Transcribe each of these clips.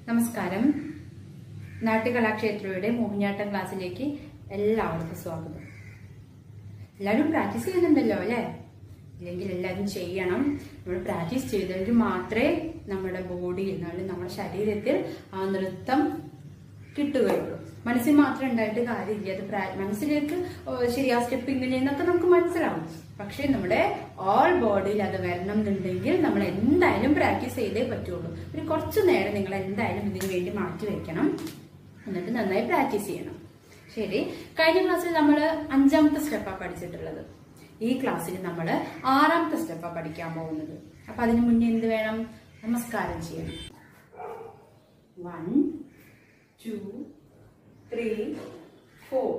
നമസ്കാരം നാട്യകലാക്ഷേത്രയുടെ മോഹിനിയാട്ടം ക്ലാസ്സിലേക്ക് എല്ലാവർക്കും സ്വാഗതം എല്ലാവരും പ്രാക്ടീസ് ചെയ്യുന്നുണ്ടല്ലോ അല്ലേ ഇല്ലെങ്കിൽ എല്ലാവരും ചെയ്യണം നമ്മൾ പ്രാക്ടീസ് ചെയ്തെങ്കിൽ മാത്രമേ നമ്മുടെ ബോഡിയിൽ അല്ലെങ്കിൽ നമ്മുടെ ശരീരത്തിൽ ആ നൃത്തം കിട്ടുകയുള്ളൂ മനസ്സിൽ മാത്രം ഉണ്ടായിട്ട് കാര്യമില്ല അത് പ്രാ- മനസ്സിലേക്ക് ഓ, ശരി ആ സ്റ്റെപ്പ് ഇങ്ങനെയെന്നൊക്കെ നമുക്ക് മനസ്സിലാവും പക്ഷെ നമ്മുടെ ഓൾ ബോഡിയിൽ അത് വരണം എന്നുണ്ടെങ്കിൽ നമ്മൾ എന്തായാലും പ്രാക്ടീസ് ചെയ്തേ പറ്റുള്ളൂ ഒരു കുറച്ചു നേരം നിങ്ങൾ എന്തായാലും ഇതിനു വേണ്ടി മാറ്റി വെക്കണം എന്നിട്ട് നന്നായി പ്രാക്ടീസ് ചെയ്യണം ശരി കഴിഞ്ഞ ക്ലാസ്സിൽ നമ്മൾ അഞ്ചാമത്തെ സ്റ്റെപ്പാണ് പഠിച്ചിട്ടുള്ളത് ഈ ക്ലാസ്സിൽ നമ്മൾ ആറാമത്തെ സ്റ്റെപ്പാണ് പഠിക്കാൻ പോകുന്നത് അപ്പൊ അതിന് മുന്നേ എന്ത് വേണം നമസ്കാരം ചെയ്യണം വൺ ടു ത്രീ ഫോർ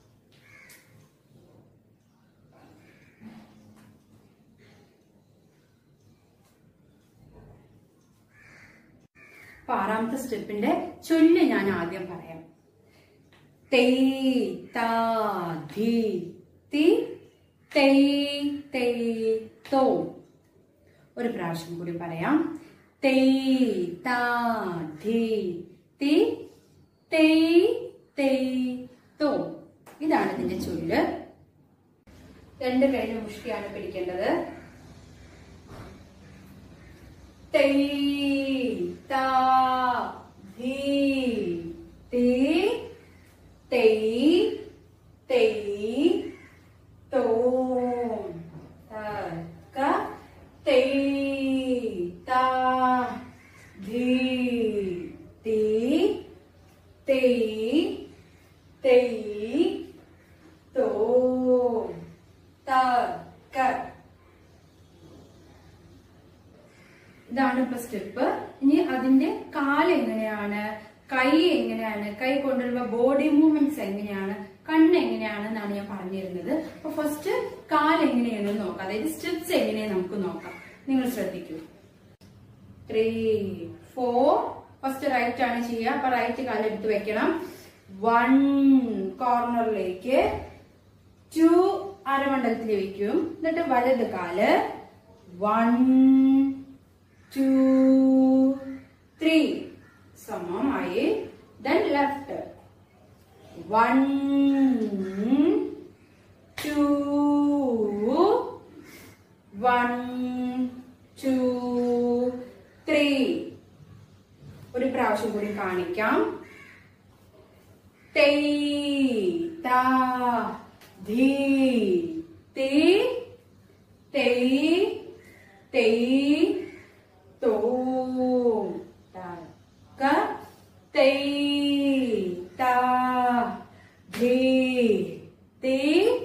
അപ്പൊ ആറാമത്തെ സ്റ്റെപ്പിന്റെ ചൊല്ല് ഞാൻ ആദ്യം പറയാം തേയ് താ ധി തി തേയ് തേയ് തോ ഒരു പ്രാവശ്യം കൂടി പറയാം തേയ് താ ധി തി തേയ് തേയ് തോ ഇതാണ് ഇതിന്റെ ചൊല്ല് രണ്ട് കൈയിലും മുഷ്ടിയാണ് പിടിക്കേണ്ടത് തേയ് താ ധി തി തേയ് തേയ് തോ തക തേയ് താ ധി തി തേയ് തേയ് തോ തക ഇതാണ് ഇപ്പൊ സ്റ്റെപ്പ് ഇനി അതിന്റെ കാല് എങ്ങനെയാണ് കൈ എങ്ങനെയാണ് കൈ കൊണ്ടുവരുമ്പോ ബോഡി മൂവ്മെന്റ്സ് എങ്ങനെയാണ് കണ്ണ് എങ്ങനെയാണ് എന്നാണ് ഞാൻ പറഞ്ഞിരുന്നത് അപ്പൊ ഫസ്റ്റ് കാല് എങ്ങനെയാണെന്ന് നോക്കാം അതായത് സ്റ്റെപ്സ് എങ്ങനെയാണ് നമുക്ക് നോക്കാം നിങ്ങൾ ശ്രദ്ധിക്കൂ ത്രീ ഫോർ ഫസ്റ്റ് റൈറ്റ് ആണ് ചെയ്യുക അപ്പൊ റൈറ്റ് കാല് എടുത്ത് വെക്കണം വൺ കോർണറിലേക്ക് ടു അരമണ്ഡലത്തിൽ വെക്കും എന്നിട്ട് വലത് കാല് വൺ ടു ത്രീ സമമായി then left one two one two three ഒരു പ്രാവശ്യം കൂടി കാണിക്കാം തേയ് താ ധീ തേ തേയ് തേയ് തോ തക തേയ് താ ധീ തേ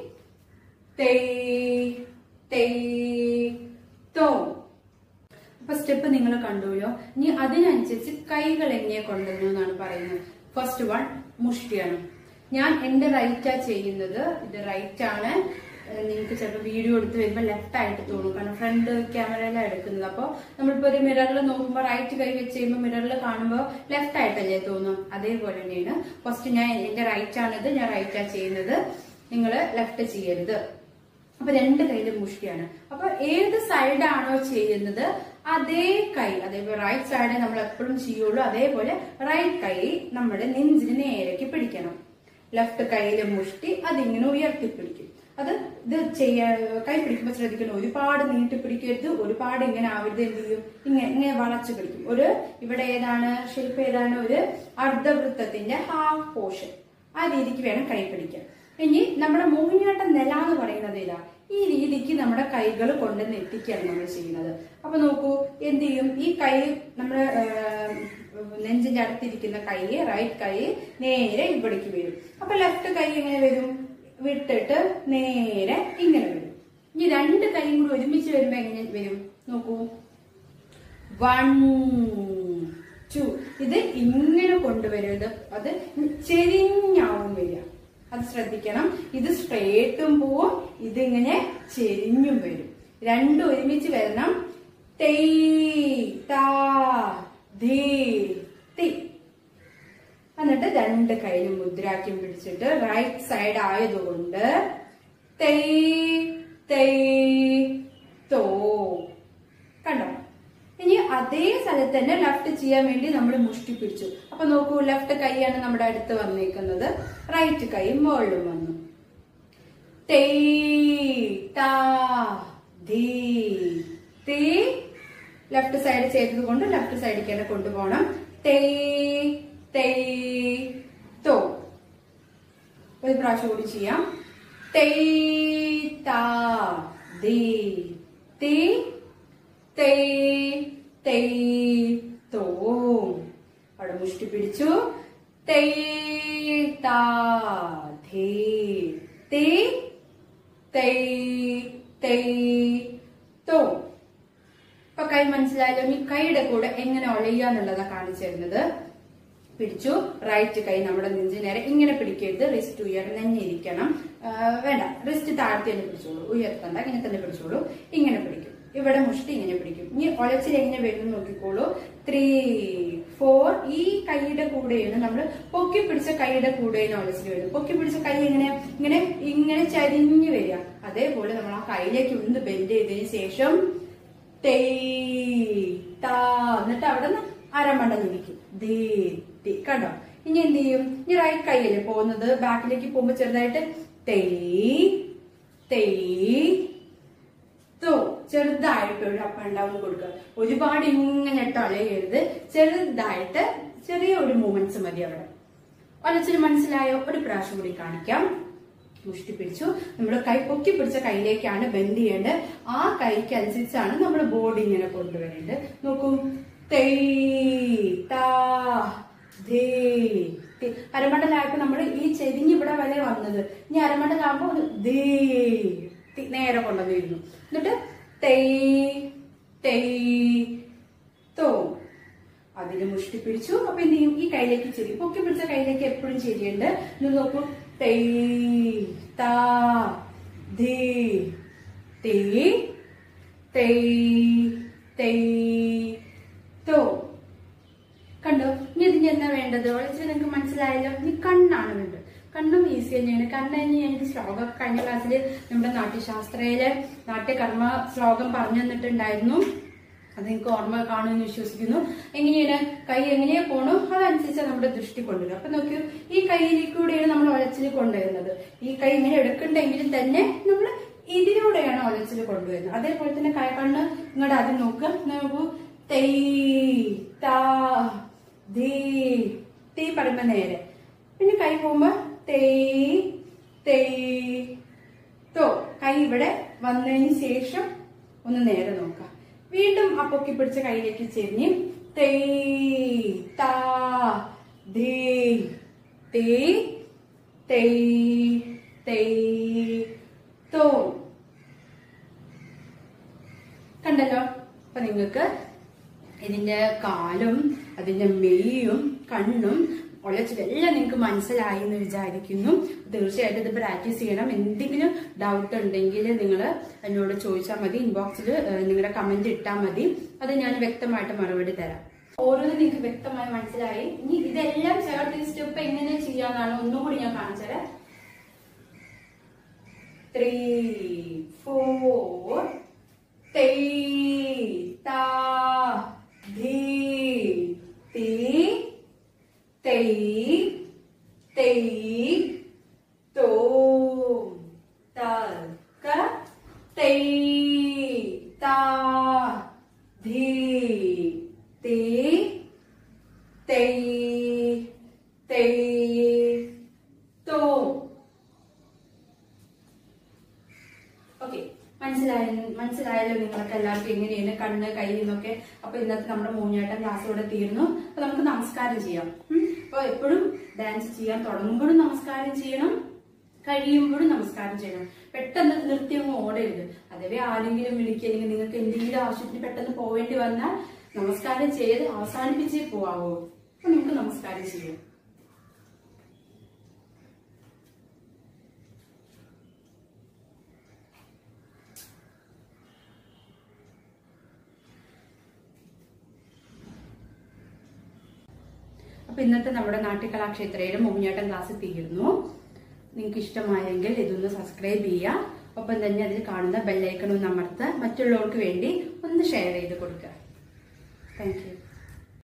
തേയ് തേയ് തോ അപ്പൊ സ്റ്റെപ്പ് നിങ്ങൾ കണ്ടുല്ലോ ഇനി അതിനനുസരിച്ച് കൈകൾ എങ്ങനെ കൊണ്ടുവരുന്നു എന്നാണ് പറയുന്നത് ഫസ്റ്റ് വൺ മുഷ്ടിയാണ് ഞാൻ എന്റെ റൈറ്റാ ചെയ്യുന്നത് ഇത് റൈറ്റ് ആണ് ഏഹ് നിങ്ങൾക്ക് ചിലപ്പോൾ വീഡിയോ എടുത്ത് വരുമ്പോൾ ലെഫ്റ്റ് ആയിട്ട് തോന്നും കാരണം ഫ്രണ്ട് ക്യാമറയിലാണ് എടുക്കുന്നത് അപ്പോൾ നമ്മളിപ്പോൾ ഒരു മിററിൽ നോക്കുമ്പോൾ റൈറ്റ് കൈ വെച്ച് കഴിയുമ്പോൾ മിററിൽ കാണുമ്പോൾ ലെഫ്റ്റ് ആയിട്ടല്ലേ തോന്നും അതേപോലെ തന്നെയാണ് ഫസ്റ്റ് ഞാൻ എന്റെ റൈറ്റ് ആണിത് ഞാൻ റൈറ്റാ ചെയ്യുന്നത് നിങ്ങൾ ലെഫ്റ്റ് ചെയ്യരുത് അപ്പൊ രണ്ട് കൈയിലും മുഷ്ടിയാണ് അപ്പൊ ഏത് സൈഡാണോ ചെയ്യുന്നത് അതേ കൈ അതേപോലെ റൈറ്റ് സൈഡ് നമ്മൾ എപ്പോഴും ചെയ്യുള്ളൂ അതേപോലെ റൈറ്റ് കൈ നമ്മുടെ നെഞ്ചിന് നേരേക്ക് പിടിക്കണം ലെഫ്റ്റ് കൈയിലെ മുഷ്ടി അതിങ്ങനെ ഉയർത്തി പിടിക്കും അത് ഇത് ചെയ്യാ കൈ പിടിക്കുമ്പോൾ ശ്രദ്ധിക്കണം ഒരുപാട് നീട്ടി പിടിക്കരുത് ഒരുപാട് ഇങ്ങനെ ആവരുത് എന്ത് ചെയ്യും ഇങ്ങനെ ഇങ്ങനെ വളച്ചു പിടിക്കും ഒരു ഇവിടെ ഏതാണ് ഷേപ്പ് ഏതാണ് ഒരു അർദ്ധവൃത്തത്തിന്റെ ഹാഫ് പോർഷൻ ആ രീതിക്ക് വേണം കൈ പിടിക്കാൻ ഇനി നമ്മുടെ മോഹിനിയാട്ടം നില എന്ന് പറയുന്നത് ഇതാ ഈ രീതിക്ക് നമ്മുടെ കൈകൾ കൊണ്ടുവന്ന് എത്തിക്കുകയാണ് നമ്മൾ ചെയ്യുന്നത് അപ്പൊ നോക്കൂ എന്ത് ചെയ്യും ഈ കൈ നമ്മുടെ ഏഹ്, നെഞ്ചിന്റെ അടുത്തിരിക്കുന്ന കൈ റൈറ്റ് കൈ നേരെ ഇവിടേക്ക് വരും അപ്പൊ ലെഫ്റ്റ് കൈ എങ്ങനെ വരും വിട്ടിട്ട് നേരെ ഇങ്ങനെ വരും ഇനി രണ്ട് കൈയും കൂടി ഒരുമിച്ച് വരുമ്പോ എങ്ങനെ വരും നോക്കൂ വൺ ടു ഇത് ഇങ്ങനെ കൊണ്ടുവരരുത് അത് ചെരിഞ്ഞാവും വരിക അത് ശ്രദ്ധിക്കണം ഇത് സ്ട്രേറ്റും പോവും ഇതിങ്ങനെ ചെരിഞ്ഞും വരും രണ്ടും ഒരുമിച്ച് വരണം തെയ് താ ധീ തി എന്നിട്ട് രണ്ട് കൈയിലും മുദ്രാക്കി പിടിച്ചിട്ട് റൈറ്റ് സൈഡ് ആയതുകൊണ്ട് തെയ് തെയ് തോ കണ്ടോ ഇനി അതേ സ്ഥലത്ത് തന്നെ ലെഫ്റ്റ് ചെയ്യാൻ വേണ്ടി നമ്മൾ മുഷ്ടി പിടിച്ചു അപ്പൊ നോക്കൂ ലെഫ്റ്റ് കൈയാണ് നമ്മുടെ അടുത്ത് വന്നേക്കുന്നത് റൈറ്റ് കൈ മുകളിലും വന്നു തേയ് താ ധീ തേ ലെഫ്റ്റ് സൈഡ് ചെയ്തത് കൊണ്ട് ലെഫ്റ്റ് സൈഡിലേക്ക് തന്നെ കൊണ്ടുപോകണം തേയ് തേയ് തോ ഒരു പ്രാവശ്യം കൂടി ചെയ്യാം തേയ് താ ദേ തേ തേയ് തേയ് തോ അവിടെ മുഷ്ടി പിടിച്ചു തേയ് താ ധേ തേ തേയ് തേയ് തോ ഇപ്പൊ കൈ മനസ്സിലായല്ലോ ഈ കൈയുടെ കൂടെ എങ്ങനെ ഒളയാന്നുള്ളതാ കാണിച്ചു തരുന്നത് പിടിച്ചു റൈറ്റ് കൈ നമ്മുടെ നെഞ്ചു നേരെ ഇങ്ങനെ പിടിക്കരുത് റിസ്റ്റ് ഉയർന്ന് തന്നെ ഇരിക്കണം ആ, വേണ്ട റിസ്റ്റ് താഴ്ത്തി തന്നെ പിടിച്ചോളൂ ഉയർത്തണ്ട ഇങ്ങനെ തന്നെ പിടിച്ചോളൂ ഇങ്ങനെ പിടിക്കും ഇവിടെ മുഷ്ടി ഇങ്ങനെ പിടിക്കും ഇനി ഒളച്ചിൽ എങ്ങനെ വരുന്നു നോക്കിക്കോളൂ ത്രീ ഫോർ ഈ കൈയുടെ കൂടെയാണ് നമ്മൾ പൊക്കി പിടിച്ച കൈയുടെ കൂടെയാണ് ഒളച്ചിൽ വരുന്നത് പൊക്കി പിടിച്ച കൈ എങ്ങനെ ഇങ്ങനെ ഇങ്ങനെ ചരിഞ്ഞു വരിക അതേപോലെ നമ്മൾ ആ കൈയിലേക്ക് ഒന്ന് ബെൻഡ് ചെയ്തതിന് ശേഷം തേയ് താ എന്നിട്ട് അവിടെ നിന്ന് അരമണ്ട നിൽക്കും ദേ ദേ. കണ്ടോ ഇനി എന്ത് ചെയ്യും ഇനി റൈറ്റ് കൈയല്ലേ പോകുന്നത് ബാക്കിലേക്ക് പോകുമ്പോ ചെറുതായിട്ട് തേയ് തേയ് തോ ചെറുതായിട്ട് ഒരു അപ്പ് ആൻഡ് ഡൗൺ കൊടുക്കുക ഒരുപാട് ഇങ്ങനെ ടൊളയരുത് ചെറുതായിട്ട് ചെറിയ ഒരു മൂവ്മെന്റ്സ് മതി അവിടെ ഒലച്ചിന് മനസ്സിലായോ ഒരു പ്രാവശ്യം കൂടി കാണിക്കാം മുഷ്ടി പിടിച്ചു നമ്മൾ കൈ പൊക്കി പിടിച്ച കൈയിലേക്കാണ് ബെൻഡ് ചെയ്യേണ്ടത് ആ കൈക്ക് അനുസരിച്ചാണ് നമ്മൾ ബോഡി ഇങ്ങനെ കൊണ്ടുവരേണ്ടത് നോക്കൂ തേയ് താ ധേ തി. അരമണ്ടലായപ്പോ നമ്മൾ ഈ ചെരിഞ്ഞ് ഇവിടെ വരെ വന്നത് ഇനി അരമണ്ടലാകുമ്പോ ഒരു ദേ തി. നേരെ കൊണ്ടുവന്നിരുന്നു എന്നിട്ട് തേയ് തേയ് തോ അതിന് മുഷ്ടി പിടിച്ചു അപ്പൊ എന്ത് ചെയ്യും ഈ കൈയിലേക്ക് ചെരി പൊക്കി പിടിച്ച കൈയിലേക്ക് എപ്പോഴും ചെരിയുണ്ട് ഇത് നോക്കൂ തേയ് താ ധേ തേയ് തേയ് തേയ് തോ കണ്ടോ ഇനി ഇതിന് എന്താ വേണ്ടത് ഒളിച്ച് നിങ്ങൾക്ക് മനസ്സിലായല്ലോ ഇനി കണ്ണാണ് വേണ്ടത് കണ്ണും ഈസി തന്നെയാണ് കണ്ണ് കഴിഞ്ഞ് എനിക്ക് ശ്ലോകം കഴിഞ്ഞ ക്ലാസ്സിൽ നമ്മുടെ നാട്യശാസ്ത്രയിലെ നാട്യകർമ്മ ശ്ലോകം പറഞ്ഞു തന്നിട്ടുണ്ടായിരുന്നു അത് നിങ്ങൾക്ക് ഓർമ്മ കാണുമെന്ന് വിശ്വസിക്കുന്നു എങ്ങനെയാണ് കൈ എങ്ങനെയാ പോണോ അതനുസരിച്ച് നമ്മുടെ ദൃഷ്ടി കൊണ്ടുവരും അപ്പൊ നോക്കൂ ഈ കൈയിലേക്കൂടെയാണ് നമ്മൾ ഒലച്ചിൽ കൊണ്ടുവരുന്നത് ഈ കൈ ഇങ്ങനെ എടുക്കണ്ടെങ്കിലും തന്നെ നമ്മൾ ഇതിലൂടെയാണ് ഒലച്ചിൽ കൊണ്ടുവരുന്നത് അതേപോലെ തന്നെ കൈ കണ്ണ് ഇങ്ങോട്ട് ആദ്യം നോക്കുക നോക്കൂ തേയ് താ ധീ തീ പറയുമ്പോ നേരെ പിന്നെ കൈ പോകുമ്പോ തേയ് തേയ് തോ കൈ ഇവിടെ വന്നതിന് ശേഷം ഒന്ന് നേരെ നോക്കാം വീണ്ടും ആ പൊക്കി പിടിച്ച കൈയിലേക്ക് ചെരിഞ്ഞ് തേയ് താ ധീ തേയ് തേയ് തേയ് തോ കണ്ടല്ലോ അപ്പൊ നിങ്ങൾക്ക് ഇതിന്റെ കാലും അതിന്റെ മെയ്യും കണ്ണും ഒളച്ചിലെല്ലാം നിങ്ങൾക്ക് മനസ്സിലായി എന്ന് വിചാരിക്കുന്നു തീർച്ചയായിട്ടും ഇത് പ്രാക്ടീസ് ചെയ്യണം എന്തെങ്കിലും ഡൗട്ട് ഉണ്ടെങ്കിൽ നിങ്ങൾ എന്നോട് ചോദിച്ചാൽ മതി ഇൻബോക്സിൽ നിങ്ങളുടെ കമന്റ് ഇട്ടാൽ മതി അത് ഞാൻ വ്യക്തമായിട്ട് മറുപടി തരാം ഓരോന്നും നിങ്ങൾക്ക് വ്യക്തമായി മനസ്സിലായി ഇനി ഇതെല്ലാം ചേർത്ത് ഈ സ്റ്റെപ്പ് എങ്ങനെ ചെയ്യാന്നാണ് ഒന്നും കൂടി ഞാൻ കാണിച്ചത് ത്രീ ഫോർ തേയ് താ ധീ തീ തേയ് തേയ് തോ തക തേയ് താ ധീ തീ തേയ് തേയ് തോ ഓക്കെ മനസ്സിലായ മനസ്സിലായല്ലോ നിങ്ങൾക്ക് എല്ലാവർക്കും എങ്ങനെയാണ് കണ്ണ് കൈ എന്നൊക്കെ അപ്പൊ ഇന്നത്തെ നമ്മുടെ മൂഞ്ഞാട്ടം ക്ലാസ് ഇവിടെ തീർന്നു അപ്പൊ നമുക്ക് നമസ്കാരം ചെയ്യാം ഉം. അപ്പൊ എപ്പോഴും ഡാൻസ് ചെയ്യാൻ തുടങ്ങുമ്പോഴും നമസ്കാരം ചെയ്യണം കഴിയുമ്പോഴും നമസ്കാരം ചെയ്യണം പെട്ടെന്ന് നിർത്തി അങ്ങ് ഓടരുത് അഥവാ ആരെങ്കിലും വിളിക്കുക അല്ലെങ്കിൽ നിങ്ങൾക്ക് എന്തെങ്കിലും ആവശ്യത്തിന് പെട്ടെന്ന് പോവേണ്ടി വന്നാൽ നമസ്കാരം ചെയ്ത് അവസാനിപ്പിച്ചേ പോവാവോ അപ്പൊ നമുക്ക് നമസ്കാരം ചെയ്യാം അപ്പൊ ഇന്നത്തെ നമ്മുടെ നാട്യകലാക്ഷേത്രയിലെ മോഹിനിയാട്ടം ക്ലാസ് തീർന്നു നിങ്ങൾക്ക് ഇഷ്ടമായെങ്കിൽ ഇതൊന്ന് സബ്സ്ക്രൈബ് ചെയ്യുക ഒപ്പം തന്നെ അതിൽ കാണുന്ന ബെല്ലൈക്കൺ ഒന്ന് അമർത്തുക മറ്റുള്ളവർക്ക് വേണ്ടി ഒന്ന് ഷെയർ ചെയ്ത് കൊടുക്കുക താങ്ക് യു